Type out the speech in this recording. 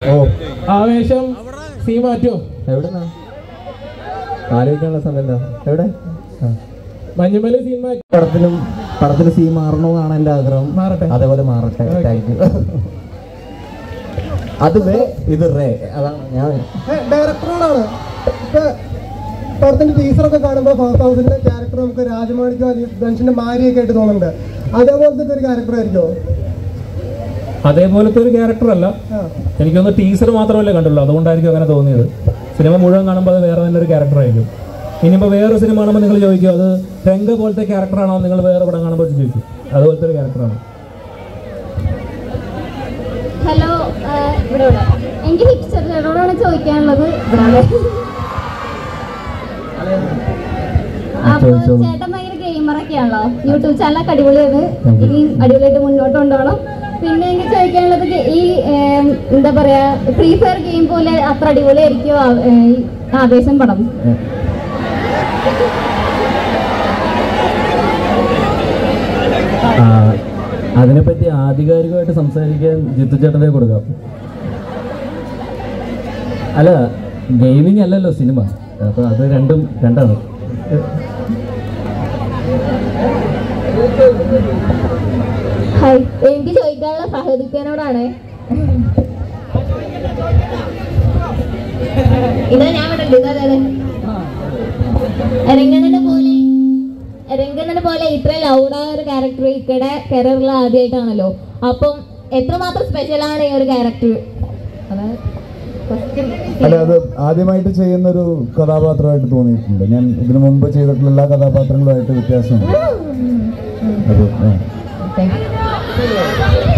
ഓ ആവേശം സീ മാറ്റോ എവിടെന്നാ ആലോചിക്കാനുള്ള സമയം എന്താ എവിടെ ആ. മഞ്ഞുമല സീൻ മാറ്റി പടത്തിലും പടത്തിൽ സീ മാറണമെന്നാണ് എൻ്റെ ആഗ്രഹം മാറട്ടെ. അതേപോലെ മാറട്ടെ താങ്ക് യു അത് വേ ഇത് റേ അതാണ് ഞാൻ ഡയറക്ടറോടാണ് ഇപ്പൊ പടത്തിന്റെ ടീച്ചറൊക്കെ കാണുമ്പോൾ ഫാസ്റ്റ് ഹൗസിന്റെ ക്യാരക്ടർ നമുക്ക് രാജമാണിക്കോ അല്ലെങ്കിൽ ധനുഷിന്റെ ഭാര്യയൊക്കെ ആയിട്ട് തോന്നുന്നുണ്ട് അതേപോലത്തെ ഒരു ക്യാരക്ടർ ആയിരിക്കോ അതേപോലത്തെ ഒരു ക്യാരക്ടർ അല്ല ആ. എനിക്കൊന്ന് ടീസർ മാത്രമല്ലേ കണ്ടുള്ളൂ അതുകൊണ്ടായിരിക്കും അങ്ങനെ തോന്നിയത് സിനിമ മുഴുവൻ കാണുമ്പോൾ അത് വേറെ നല്ലൊരു ക്യാരക്ടർ ആയിരിക്കും ഇനിയിപ്പോൾ വേറെ സിനിമ കാണുമ്പോൾ നിങ്ങൾ ചോദിക്കും അത് രംഗ പോലത്തെ ക്യാരക്ടറാണോ നിങ്ങൾ വേറെ പടം കാണുമ്പോൾ ചോദിക്കും അതുപോലത്തെ ഒരു ക്യാരക്ടറാണ് ഹലോ ആ, ഇവിടെ ഇവിടെ എനിക്ക് ഹിപ്സ്റ്റർ ചേട്ടനോടാണ് ചോദിക്കാനുള്ളത് ഇവിടാണ്. അപ്പൊ ചോദിച്ചോളൂ. ചേട്ടൻ ഭയങ്കര ഗെയിമറൊക്കെയാണല്ലോ യൂട്യൂബ് ചാനലൊക്കെ അടിപൊളിയാണ് ഇനി അടിപൊളിയായിട്ട് മുന്നോട്ട് കൊണ്ടുപോകണം പിന്നെ എനിക്ക് ചോദിക്കാനുള്ളത് ഗെ- ഈ ഏം, എന്താ പറയാ ഫ്രീ ഫയർ ഗെയിം പോലെ അത്ര അടിപൊളിയായിരിക്കും ആ- ഏ, ഈ ആവേശം പടം ആ, അതിനെപ്പറ്റി ആധികാരികമായിട്ട് സംസാരിക്കാൻ ജിത്തു ചേട്ടനെ കൊടുക്കാം അല്ല ഗെയിമിംഗ് അല്ലല്ലോ സിനിമ അപ്പൊ അത് രണ്ടും രണ്ടാണ് ഹായ് എനിക്ക് ചോദിക്കാനുള്ള സഹദിക്കനോടാണ് ഇതാ ഞാൻ ഇവിടെ ഉണ്ട് ഇതാ അതെ രംഗനെ പോലെ രംഗനെ പോലെ ഇത്ര ലൗഡായ ഒരു ക്യാരക്ടർ ഇക്കടെ കരിയറിൽ ആദ്യമായിട്ടാണല്ലോ അപ്പം എത്രമാത്രം സ്പെഷ്യലാണ് ഈ ഒരു ക്യാരക്ടർ അതാണ് question. അല്ല അത് ആദ്യമായിട്ട് ചെയ്യുന്ന ഒരു കഥാപാത്രമായിട്ട് തോന്നിയിട്ടുണ്ട് ഞാൻ ഇതിനു മുമ്പ് ചെയ്തിട്ടുള്ള എല്ലാ കഥാപാത്രങ്ങളുമായിട്ട് വ്യത്യാസമുണ്ട് അത് ആ. Thank you.